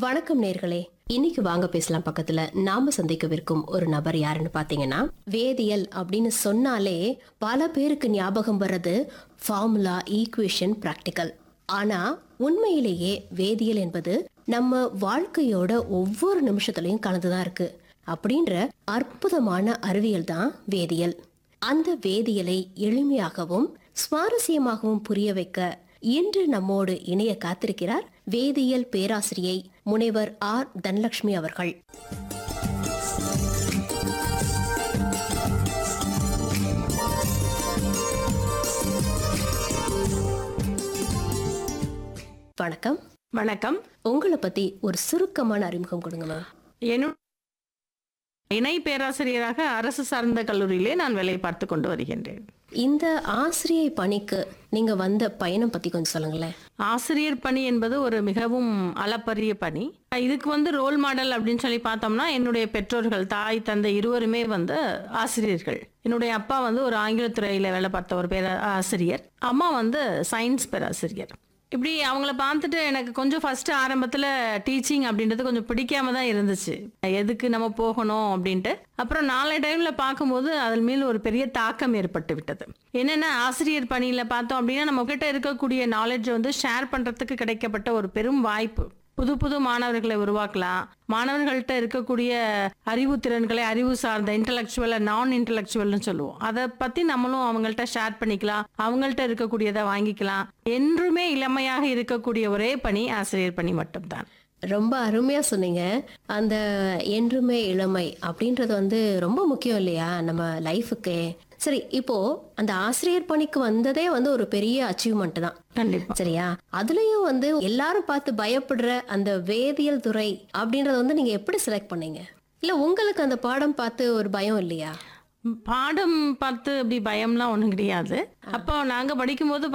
வணக்கம் நேர்களே இன்னைக்கு வாங்க பேசலாம் பக்கத்துல நாம சந்திக்கவிருக்கும் ஒரு நபர் யாருன்னு பாத்தீங்கன்னா வேதியியல் அப்படின்னு சொன்னாலே பல பேருக்கு ஞாபகம் வர்றது ஃபார்முலா ஈக்குவேஷன் பிராக்டிக்கல் ஆனா உண்மையிலேயே வேதியியல் என்பது நம்ம வாழ்க்கையோட ஒவ்வொரு நிமிஷத்துலயும் கலந்துதான் இருக்கு அப்படின்ற அற்புதமான அறிவியல் தான் வேதியியல் அந்த வேதியியலை எளிமையாகவும் சுவாரஸ்யமாகவும் புரிய வைக்க இன்று நம்மோடு இணைய காத்திருக்கிறார் வேதியியல் பேராசிரியை முனைவர் ஆர் தனலட்சுமி அவர்கள் வணக்கம் வணக்கம் உங்களை பத்தி ஒரு சுருக்கமான அறிமுகம் கொடுங்க மேம் என்னுடைய இணை பேராசிரியராக அரசு சார்ந்த கல்லூரியிலே நான் வேலை பார்த்து கொண்டு வருகின்றேன் இந்த ஆசிரியை பணிக்கு நீங்க வந்த பயணம் பத்தி கொஞ்சம் சொல்லுங்களேன் ஆசிரியர் பணி என்பது ஒரு மிகவும் அளப்பரிய பணி இதுக்கு வந்து ரோல் மாடல் அப்படின்னு சொல்லி பார்த்தோம்னா என்னுடைய பெற்றோர்கள் தாய் தந்தை இருவருமே வந்து ஆசிரியர்கள் என்னுடைய அப்பா வந்து ஒரு ஆங்கிலத்துறையில வேலை பார்த்த ஒரு பேர ஆசிரியர் அம்மா வந்து சயின்ஸ் பேராசிரியர் இப்படி அவங்கள பார்த்துட்டு எனக்கு கொஞ்சம் ஃபர்ஸ்ட் ஆரம்பத்தில் டீச்சிங் அப்படின்றது கொஞ்சம் பிடிக்காம தான் இருந்துச்சு எதுக்கு நம்ம போகணும் அப்படின்ட்டு அப்புறம் நாளை டைம்ல பார்க்கும்போது அதன் மேல் ஒரு பெரிய தாக்கம் ஏற்பட்டு விட்டது என்னென்ன ஆசிரியர் பணியில் பார்த்தோம் அப்படின்னா நம்ம கிட்ட இருக்கக்கூடிய நாலேஜ் வந்து ஷேர் பண்ணுறதுக்கு கிடைக்கப்பட்ட ஒரு பெரும் வாய்ப்பு புது புது மாணவர்களை உருவாக்கலாம் மாணவர்கள்ட்ட இருக்கக்கூடிய அறிவு திறன்களை அறிவு சார்ந்த இன்டலெக்சுவல் நான் இன்டலெக்சுவல்னு சொல்லுவோம் அதை பத்தி நம்மளும் அவங்கள்ட்ட ஷேர் பண்ணிக்கலாம் அவங்கள்ட்ட இருக்கக்கூடியதை வாங்கிக்கலாம் என்றுமே இளமையாக இருக்கக்கூடிய ஒரே பணி ஆசிரியர் பணி மட்டும்தான் ரொம்ப அருமையா சொன்னீங்க அந்த என்றுமே இளமை அப்படின்றது வந்து ரொம்ப முக்கியம் இல்லையா நம்ம லைஃபுக்கு சரி இப்போ அந்த ஆசிரியர் பணிக்கு வந்ததே வந்து ஒரு பெரிய அச்சீவ்மெண்ட் தான் கண்டிப்பா சரியா அதுலயும் வந்து எல்லாரும் பார்த்து பயப்படுற அந்த வேதியியல் துறை அப்படின்றத வந்து நீங்க எப்படி செலக்ட் பண்ணீங்க இல்ல உங்களுக்கு அந்த பாடம் பார்த்து ஒரு பயம் இல்லையா பாடம் பார்த்து அப்படி பயம்லாம் ஒன்றும் கிடையாது அப்போ நாங்கள் படிக்கும்போது